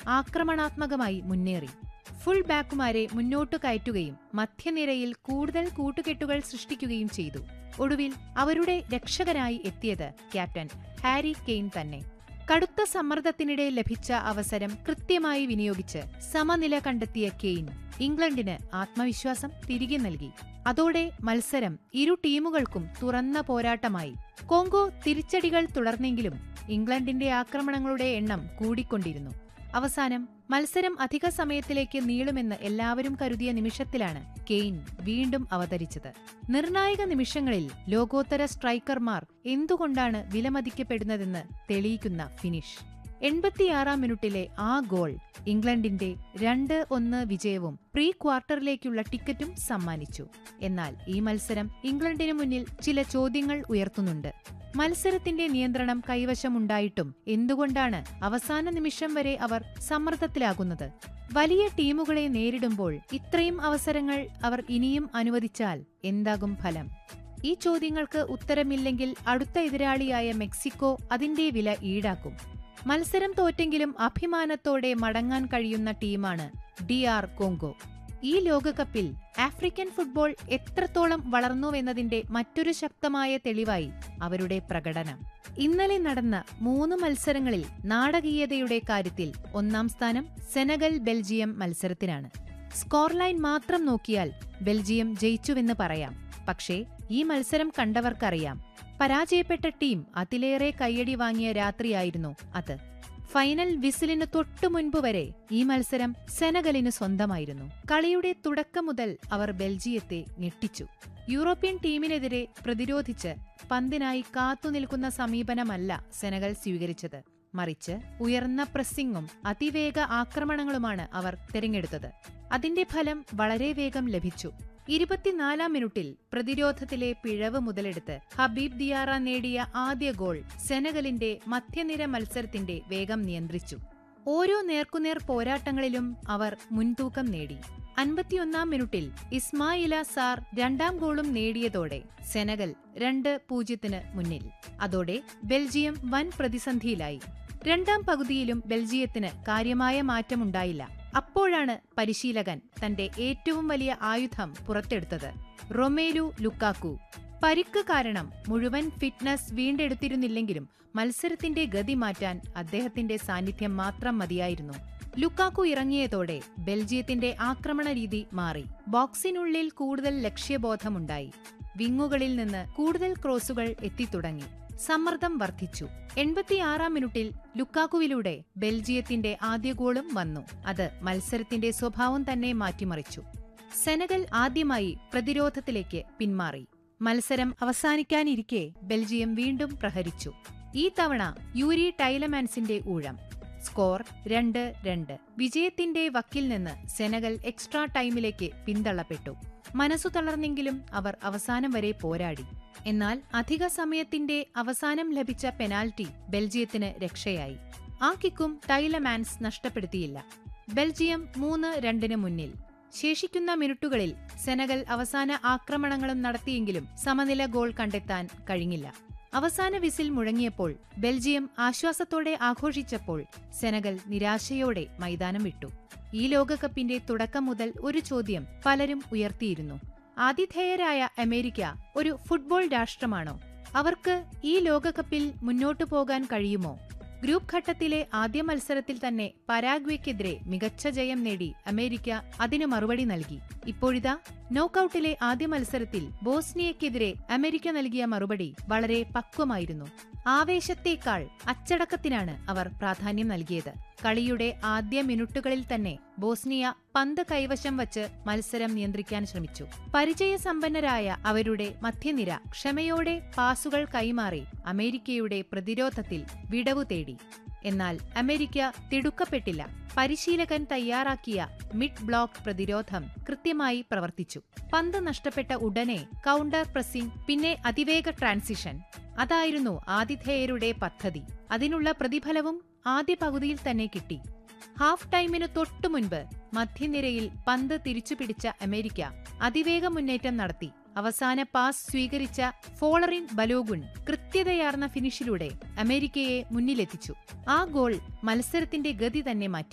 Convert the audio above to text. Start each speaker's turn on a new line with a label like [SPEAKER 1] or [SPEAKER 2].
[SPEAKER 1] ആക്രമണാത്മകമായി മുന്നേറി ഫുൾ ബാക്കുമാരെ മുന്നോട്ടു കയറ്റുകയും മധ്യനിരയിൽ കൂടുതൽ കൂട്ടുകെട്ടുകൾ സൃഷ്ടിക്കുകയും ചെയ്തു ഒടുവിൽ അവരുടെ രക്ഷകനായി എത്തിയത് ക്യാപ്റ്റൻ ഹാരി കെയ്ൻ തന്നെ കടുത്ത സമ്മർദ്ദത്തിനിടെ ലഭിച്ച അവസരം കൃത്യമായി വിനിയോഗിച്ച് സമനില കണ്ടെത്തിയ കെയ്ൻ ഇംഗ്ലണ്ടിന് ആത്മവിശ്വാസം തിരികെ നൽകി അതോടെ മത്സരം ഇരു ടീമുകൾക്കും തുറന്ന പോരാട്ടമായി കോങ്കോ തിരിച്ചടികൾ തുടർന്നെങ്കിലും ഇംഗ്ലണ്ടിന്റെ ആക്രമണങ്ങളുടെ എണ്ണം കൂടിക്കൊണ്ടിരുന്നു അവസാനം മത്സരം അധിക സമയത്തിലേക്ക് നീളുമെന്ന് എല്ലാവരും കരുതിയ നിമിഷത്തിലാണ് കെയ്ൻ വീണ്ടും അവതരിച്ചത് നിർണായക നിമിഷങ്ങളിൽ ലോകോത്തര സ്ട്രൈക്കർമാർ എന്തുകൊണ്ടാണ് വിലമതിക്കപ്പെടുന്നതെന്ന് തെളിയിക്കുന്ന ഫിനിഷ് എൺപത്തിയാറാം മിനിറ്റിലെ ആ ഗോൾ ഇംഗ്ലണ്ടിന്റെ രണ്ട് ഒന്ന് വിജയവും പ്രീ ക്വാർട്ടറിലേക്കുള്ള ടിക്കറ്റും സമ്മാനിച്ചു എന്നാൽ ഈ മത്സരം ഇംഗ്ലണ്ടിനു മുന്നിൽ ചില ചോദ്യങ്ങൾ ഉയർത്തുന്നുണ്ട് മത്സരത്തിന്റെ നിയന്ത്രണം കൈവശമുണ്ടായിട്ടും എന്തുകൊണ്ടാണ് അവസാന നിമിഷം വരെ അവർ സമ്മർദ്ദത്തിലാകുന്നത് വലിയ ടീമുകളെ നേരിടുമ്പോൾ ഇത്രയും അവസരങ്ങൾ അവർ ഇനിയും അനുവദിച്ചാൽ എന്താകും ഫലം ഈ ചോദ്യങ്ങൾക്ക് ഉത്തരമില്ലെങ്കിൽ അടുത്ത എതിരാളിയായ മെക്സിക്കോ അതിന്റെ വില ഈടാക്കും മത്സരം തോറ്റെങ്കിലും അഭിമാനത്തോടെ മടങ്ങാൻ കഴിയുന്ന ടീമാണ് ഡി ആർ കോങ്കോ ഈ ലോകകപ്പിൽ ആഫ്രിക്കൻ ഫുട്ബോൾ എത്രത്തോളം വളർന്നുവെന്നതിന്റെ മറ്റൊരു ശക്തമായ തെളിവായി അവരുടെ പ്രകടനം ഇന്നലെ നടന്ന മൂന്ന് മത്സരങ്ങളിൽ നാടകീയതയുടെ കാര്യത്തിൽ ഒന്നാം സ്ഥാനം സെനഗൽ ബെൽജിയം മത്സരത്തിനാണ് സ്കോർ ലൈൻ മാത്രം നോക്കിയാൽ ബെൽജിയം ജയിച്ചുവെന്ന് പറയാം പക്ഷേ ഈ മത്സരം കണ്ടവർക്കറിയാം പരാജയപ്പെട്ട ടീം അതിലേറെ കയ്യടി വാങ്ങിയ രാത്രിയായിരുന്നു അത് ഫൈനൽ വിസിലിന് തൊട്ടു മുൻപ് വരെ ഈ മത്സരം സെനഗലിന് സ്വന്തമായിരുന്നു കളിയുടെ തുടക്കം മുതൽ അവർ ബെൽജിയത്തെ ഞെട്ടിച്ചു യൂറോപ്യൻ ടീമിനെതിരെ പ്രതിരോധിച്ച് പന്തിനായി കാത്തുനിൽക്കുന്ന സമീപനമല്ല സെനഗൽ സ്വീകരിച്ചത് മറിച്ച് ഉയർന്ന പ്രസ്സിംഗും അതിവേഗ ആക്രമണങ്ങളുമാണ് അവർ തിരഞ്ഞെടുത്തത് അതിന്റെ ഫലം വളരെ വേഗം ലഭിച്ചു ഇരുപത്തിനാലാം മിനിറ്റിൽ പ്രതിരോധത്തിലെ പിഴവ് മുതലെടുത്ത് ഹബീബ് ദിയാറ നേടിയ ആദ്യ ഗോൾ സെനഗലിന്റെ മധ്യനിര മത്സരത്തിന്റെ വേഗം നിയന്ത്രിച്ചു ഓരോ നേർക്കുനേർ പോരാട്ടങ്ങളിലും അവർ മുൻതൂക്കം നേടി അൻപത്തിയൊന്നാം മിനിറ്റിൽ ഇസ്മായില സാർ രണ്ടാം ഗോളും നേടിയതോടെ സെനഗൽ രണ്ട് പൂജ്യത്തിന് മുന്നിൽ അതോടെ ബെൽജിയം വൻ പ്രതിസന്ധിയിലായി രണ്ടാം പകുതിയിലും ബെൽജിയത്തിന് കാര്യമായ മാറ്റമുണ്ടായില്ല അപ്പോഴാണ് പരിശീലകൻ തന്റെ ഏറ്റവും വലിയ ആയുധം പുറത്തെടുത്തത് റൊമേലു ലുക്കാക്കു പരിക്ക് കാരണം മുഴുവൻ ഫിറ്റ്നസ് വീണ്ടെടുത്തിരുന്നില്ലെങ്കിലും മത്സരത്തിന്റെ ഗതി മാറ്റാൻ അദ്ദേഹത്തിന്റെ സാന്നിധ്യം മാത്രം മതിയായിരുന്നു ലുക്കാക്കു ഇറങ്ങിയതോടെ ബെൽജിയത്തിന്റെ ആക്രമണ രീതി മാറി ബോക്സിനുള്ളിൽ കൂടുതൽ ലക്ഷ്യബോധമുണ്ടായി വിങ്ങുകളിൽ നിന്ന് കൂടുതൽ ക്രോസുകൾ എത്തിത്തുടങ്ങി സമ്മർദ്ദം വർദ്ധിച്ചു എൺപത്തിയാറാം മിനിറ്റിൽ ലുക്കാക്കുവിലൂടെ ബെൽജിയത്തിന്റെ ആദ്യ ഗോളും വന്നു അത് മത്സരത്തിന്റെ സ്വഭാവം തന്നെ മാറ്റിമറിച്ചു സെനഗൽ ആദ്യമായി പ്രതിരോധത്തിലേക്ക് പിന്മാറി മത്സരം അവസാനിക്കാനിരിക്കെ ബെൽജിയം വീണ്ടും പ്രഹരിച്ചു ഈ തവണ യൂരി ടൈലമാൻസിന്റെ ഊഴം സ്കോർ രണ്ട് രണ്ട് വിജയത്തിന്റെ വക്കിൽ നിന്ന് സെനഗൽ എക്സ്ട്രാ ടൈമിലേക്ക് പിന്തള്ളപ്പെട്ടു മനസ്സു തളർന്നെങ്കിലും അവർ അവസാനം വരെ പോരാടി എന്നാൽ അധിക സമയത്തിന്റെ അവസാനം ലഭിച്ച പെനാൽറ്റി ബെൽജിയത്തിന് രക്ഷയായി ആ കിക്കും ടൈലമാൻസ് നഷ്ടപ്പെടുത്തിയില്ല ബെൽജിയം മൂന്ന് രണ്ടിന് മുന്നിൽ ശേഷിക്കുന്ന മിനിറ്റുകളിൽ സെനഗൽ അവസാന ആക്രമണങ്ങളും നടത്തിയെങ്കിലും സമനില ഗോൾ കണ്ടെത്താൻ കഴിഞ്ഞില്ല അവസാന വിസിൽ മുഴങ്ങിയപ്പോൾ ബെൽജിയം ആശ്വാസത്തോടെ ആഘോഷിച്ചപ്പോൾ സെനഗൽ നിരാശയോടെ മൈതാനം വിട്ടു ഈ ലോകകപ്പിന്റെ തുടക്കം മുതൽ ഒരു ചോദ്യം പലരും ഉയർത്തിയിരുന്നു ആതിഥേയരായ അമേരിക്ക ഒരു ഫുട്ബോൾ രാഷ്ട്രമാണോ അവർക്ക് ഈ ലോകകപ്പിൽ മുന്നോട്ടു പോകാൻ കഴിയുമോ ഗ്രൂപ്പ് ഘട്ടത്തിലെ ആദ്യ മത്സരത്തിൽ തന്നെ പരാഗ്വേക്കെതിരെ മികച്ച ജയം നേടി അമേരിക്ക അതിനു മറുപടി നൽകി ഇപ്പോഴിതാ നോക്കൌട്ടിലെ ആദ്യ മത്സരത്തിൽ ബോസ്നിയക്കെതിരെ അമേരിക്ക നൽകിയ മറുപടി വളരെ പക്വമായിരുന്നു ആവേശത്തേക്കാൾ അച്ചടക്കത്തിനാണ് അവർ പ്രാധാന്യം നൽകിയത് കളിയുടെ ആദ്യ മിനിറ്റുകളിൽ തന്നെ ബോസ്നിയ പന്ത് കൈവശം വച്ച് മത്സരം നിയന്ത്രിക്കാൻ ശ്രമിച്ചു പരിചയസമ്പന്നരായ അവരുടെ മധ്യനിര ക്ഷമയോടെ പാസുകൾ കൈമാറി അമേരിക്കയുടെ പ്രതിരോധത്തിൽ വിടവു തേടി എന്നാൽ അമേരിക്ക തിടുക്കപ്പെട്ടില്ല പരിശീലകൻ തയ്യാറാക്കിയ മിഡ് ബ്ലോക്ക് പ്രതിരോധം കൃത്യമായി പ്രവർത്തിച്ചു പന്ത് നഷ്ടപ്പെട്ട ഉടനെ കൗണ്ടർ പ്രസിംഗ് പിന്നെ അതിവേഗ ട്രാൻസിഷൻ അതായിരുന്നു ആതിഥേയരുടെ പദ്ധതി അതിനുള്ള പ്രതിഫലവും ആദ്യ പകുതിയിൽ തന്നെ കിട്ടി ഹാഫ് ടൈമിനു തൊട്ടു മുൻപ് മധ്യനിരയിൽ പന്ത് തിരിച്ചുപിടിച്ച അമേരിക്ക അതിവേഗ മുന്നേറ്റം നടത്തി അവസാന പാസ് സ്വീകരിച്ച ഫോളറിൻ ബലോഗുൺ കൃത്യതയാർന്ന ഫിനിഷിലൂടെ അമേരിക്കയെ മുന്നിലെത്തിച്ചു ആ ഗോൾ മത്സരത്തിന്റെ ഗതി തന്നെ മാറ്റി